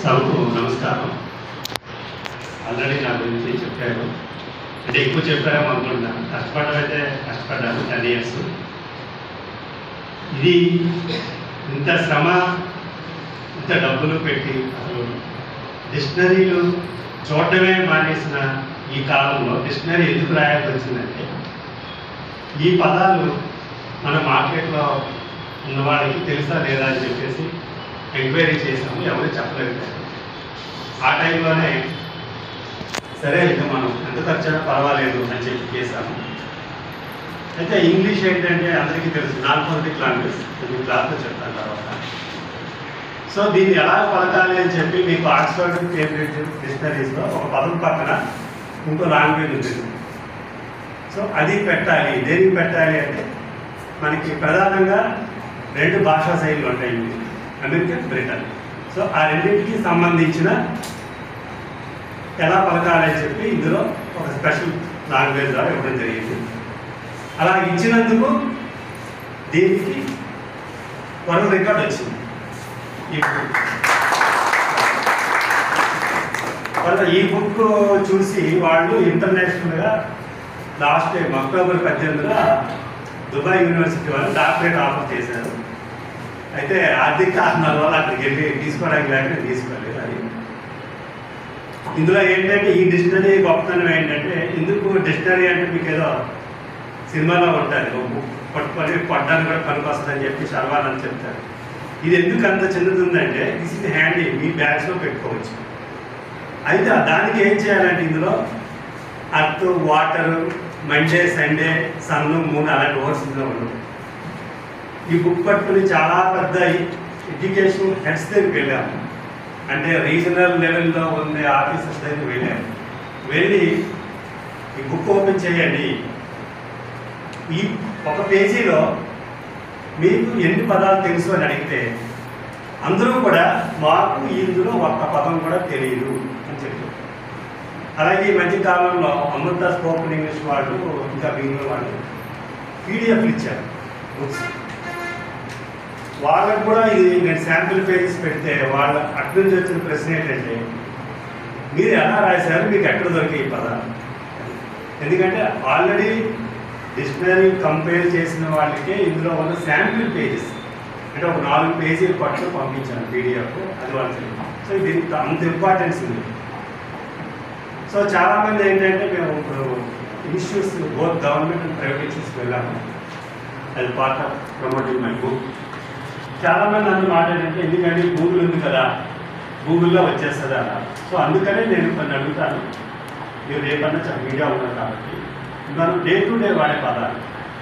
సభకు నమస్కారం ఆల్రెడీ నా గురించి చెప్పారు అంటే ఎక్కువ చెప్పారేమో అనుకుంటున్నాను కష్టపడడం అయితే కష్టపడ్డాను టెన్ ఇయర్స్ ఇది ఇంత శ్రమ ఇంత డబ్బులు పెట్టి అసలు డిక్షనరీలు చూడటమే మానేసిన ఈ కాలంలో డిక్షనరీ ఎందుకు రాయాల్సి వచ్చిందంటే ఈ పదాలు మన మార్కెట్లో ఉన్న వాళ్ళకి తెలుసా లేదా అని చెప్పేసి ఎంక్వైరీ చేసాము ఎవరు చెప్పలేదు ఆ టైంలోనే సరే ఇక మనం ఎంత ఖర్చైనా పర్వాలేదు అని చెప్పి చేశాము అయితే ఇంగ్లీష్ ఏంటంటే అందరికీ తెలుసు నాన్ ఫోనటిక్ లాంగ్వేజ్ మీ క్లాస్లో చెప్తాను తర్వాత సో దీన్ని ఎలా పలకాలి అని చెప్పి మీకు ఆక్స్ఫర్డ్ కేంబ్రిడ్జ్ డిక్షనరీస్లో ఒక పదం పక్కన ఇంకో లాంగ్వేజ్ ఉంటుంది సో అది పెట్టాలి దేనికి పెట్టాలి అంటే మనకి ప్రధానంగా రెండు భాషా శైలులు ఉంటాయి అమెరికన్ బ్రిటన్ సో ఆ రెండింటికి సంబంధించిన ఎలా పలకాలి అని చెప్పి ఇందులో ఒక స్పెషల్ లాంగ్వేజ్ ద్వారా ఇవ్వడం జరిగింది అలా ఇచ్చినందుకు దీనికి వరల్డ్ రికార్డ్ వచ్చింది ఈ బుక్ వాళ్ళ ఈ బుక్ చూసి వాళ్ళు ఇంటర్నేషనల్గా లాస్ట్ టైం అక్టోబర్ పద్దెనిమిదిన దుబాయ్ యూనివర్సిటీ వాళ్ళు డాక్టరేట్ ఆఫర్ చేశారు అయితే ఆర్థిక కారణాల వల్ల అక్కడికి వెళ్ళి తీసుకోవడానికి లేక నేను తీసుకోలేదు అది ఇందులో ఏంటంటే ఈ డిక్షనరీ గొప్పతనం ఏంటంటే ఎందుకు డిక్షనరీ అంటే మీకు ఏదో సినిమాలో ఉంటుంది ఒక బుక్ పట్టుకొని పడ్డానికి కూడా పనికొస్తుంది అని చెప్పి చదవాలని చెప్తారు ఇది ఎందుకు అంత చిన్నది ఉందంటే దిస్ ఇస్ హ్యాండీ మీ బ్యాగ్స్లో పెట్టుకోవచ్చు అయితే దానికి ఏం చేయాలంటే ఇందులో earth water Monday Sunday sun moon అలాంటి వర్డ్స్ ఇందులో ఉండవు ఈ బుక్ పట్టుకుని చాలా పెద్ద ఎడ్యుకేషన్ హెడ్స్ దగ్గరికి వెళ్ళాము అంటే రీజనల్ లెవెల్లో ఉండే ఆఫీసర్స్ దగ్గరికి వెళ్ళాము వెళ్ళి ఈ బుక్ ఓపెన్ చేయండి ఈ ఒక పేజీలో మీకు ఎన్ని పదాలు తెలుసు అని అడిగితే అందరూ కూడా మాకు ఇందులో ఒక్క పదం కూడా తెలియదు అని చెప్పారు అలాగే ఈ మధ్య కాలంలో అమృత స్పోకెన్ ఇంగ్లీష్ వాళ్ళు ఇంకా మిగిలిన వాళ్ళు పీడిఎఫ్ ఇచ్చారు బుక్స్ వాళ్ళకు కూడా ఇది నేను శాంపిల్ పేజెస్ పెడితే వాళ్ళ అటు నుంచి వచ్చిన ప్రశ్న ఏంటంటే మీరు ఎలా రాశారు మీకు ఎక్కడ దొరికే ఈ పదాలు ఎందుకంటే ఆల్రెడీ డిక్షనరీ కంపేర్ చేసిన వాళ్ళకే ఇందులో ఉన్న శాంపిల్ పేజెస్ అంటే ఒక నాలుగు పేజీలు పట్టు పంపించాను పీడిఎఫ్ అది వాళ్ళకి సో ఇది అంత ఇంపార్టెన్స్ ఉంది సో చాలామంది ఏంటంటే మేము ఇప్పుడు institutes both government and private ఇన్స్టిట్యూట్స్కి వెళ్ళాము అది part of promoting my book చాలామంది నన్ను మాట్లాడంటే ఎందుకంటే గూగుల్ ఉంది కదా గూగుల్లో వచ్చేస్తుందా సో అందుకనే నేను కొన్ని అడుగుతాను మీరు రేపన్నా చాలా మీడియా ఉన్నారు కాబట్టి మనం డే టు డే వాడే పదాలు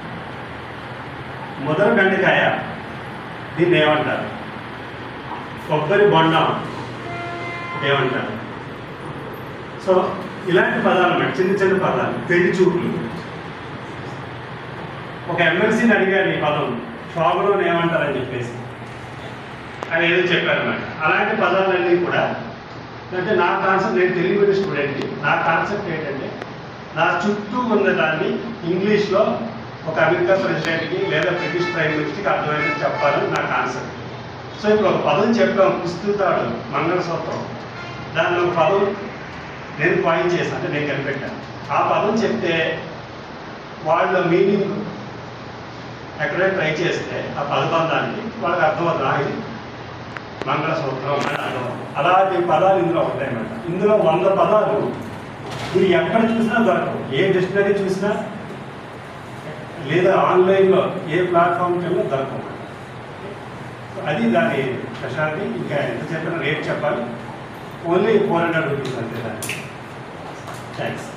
మొదలు బెండకాయ దీన్ని ఏమంటారు కొబ్బరి బొండం ఏమంటారు సో ఇలాంటి పదాలు అన్నమాట చిన్న చిన్న పదాలు పెళ్లి చూపులు ఒక ఎమ్మెల్సీని అడిగారు ఈ పదం శోభను ఏమంటారని చెప్పేసి అని ఏదో చెప్పారన్నమాట అలాంటి పదాలన్నీ కూడా అంటే నా కాన్సెప్ట్ నేను తెలుగు మీడియం స్టూడెంట్ నా కాన్సెప్ట్ ఏంటంటే నా చుట్టూ ఉన్న దాన్ని ఇంగ్లీష్లో ఒక అమెరికా ప్రెసిడెంట్కి లేదా బ్రిటిష్ ప్రైమ్ మినిస్టర్కి అర్థమైనది చెప్పాలని నా కాన్సెప్ట్ సో ఇప్పుడు ఒక పదం చెప్పాం పుస్తుతాడు మంగళసూత్రం దానిలో ఒక పదం నేను పాయింట్ చేశాను అంటే నేను కనిపెట్టాను ఆ పదం చెప్తే వాళ్ళ మీనింగ్ ఎక్కడైనా ట్రై చేస్తే ఆ పదబంధానికి వాళ్ళకి అర్థమవుతుంది "ఆ, ఇది మంగళసూత్రం అని అర్థం అలాంటి పదాలు ఇందులో ఉంటాయన్నమాట ఇందులో వంద పదాలు మీరు ఎక్కడ చూసినా దొరకవు ఏ డిక్షనరీ చూసినా లేదా ఆన్లైన్లో ఏ ప్లాట్ఫామ్కి వెళ్ళినా దొరకవు అది దాని స్పెషాలిటీ ఇంకా ఎంత చెప్పినా రేట్ చెప్పాలి ఓన్లీ ఫోర్ హండ్రెడ్ రూపీస్ అంతే దాన్ని థ్యాంక్స్